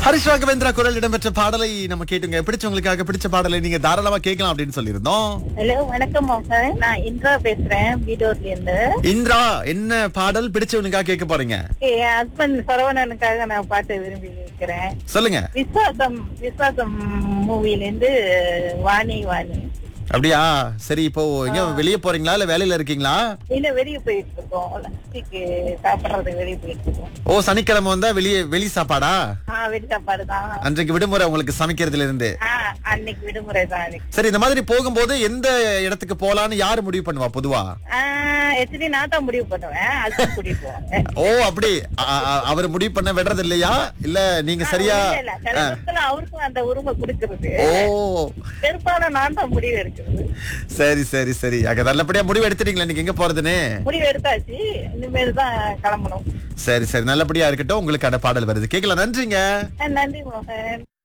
ஹரிஷ் ராகவேந்திரா குரல் இடம்பெற்ற பாடலை நம்ம கேட்டுங்க பிடிச்சவங்களுக்காக பிடிச்ச பாடலை நீங்க தாராளமா கேட்கலாம் அப்படின்னு சொல்லியிருந்தோம் ஹலோ வணக்கம் மோகன் நான் இந்திரா பேசுறேன் வீடூர்ல இருந்து இந்திரா என்ன பாடல் பிடிச்சவனுக்காக கேட்க போறீங்க என் ஹஸ்பண்ட் சரவணனுக்காக நான் பாட்டு விரும்பி இருக்கிறேன் சொல்லுங்க விஸ்வாசம் விஸ்வாசம் மூவில இருந்து வாணி வாணி அப்படியா சரி இப்போ எங்க வெளியே போறீங்களா இல்ல வேலையில இருக்கீங்களா இல்ல வெளியே போயிட்டு இருக்கோம் லஞ்சுக்கு சாப்பிடுறதுக்கு வெளியே போயிட்டு இருக்கோம் ஓ சனிக்கிழமை வந்தா வெளியே வெளி சாப்பாடா ஆ வெளி சாப்பாடு தான் அன்றைக்கு விடுமுறை உங்களுக்கு சமைக்கிறதுல இருந்து ஆ அன்னைக்கு விடுமுறை தான் அன்னைக்கு சரி இந்த மாதிரி போகும்போது எந்த இடத்துக்கு போலான்னு யாரு முடிவு பண்ணுவா பொதுவா ஆக்சுவலி நான் தான் முடிவு பண்ணுவேன் அது கூட்டிட்டு போவாங்க ஓ அப்படி அ- அ- அவர் முடிவு பண்ண விடுறது இல்லையா இல்ல நீங்க சரியா இல்ல, இல்ல. சில நேரத்துல அவருக்கும் அந்த உரிமை கொடுக்கறது ஓ பெரும்பாலும் நான் தான் முடிவு எடுக்கிறது சரி சரி சரி அங்க நல்லபடியா முடிவு எடுத்துட்டீங்களா நீங்க எங்க போறதுன்னு முடிவு எடுத்தாச்சு இனிமேல் தான் கிளம்பணும் சரி சரி நல்லபடியா இருக்கட்டும் உங்களுக்கான பாடல் வருது கேட்கலாம் நன்றிங்க நன்றி மோகன்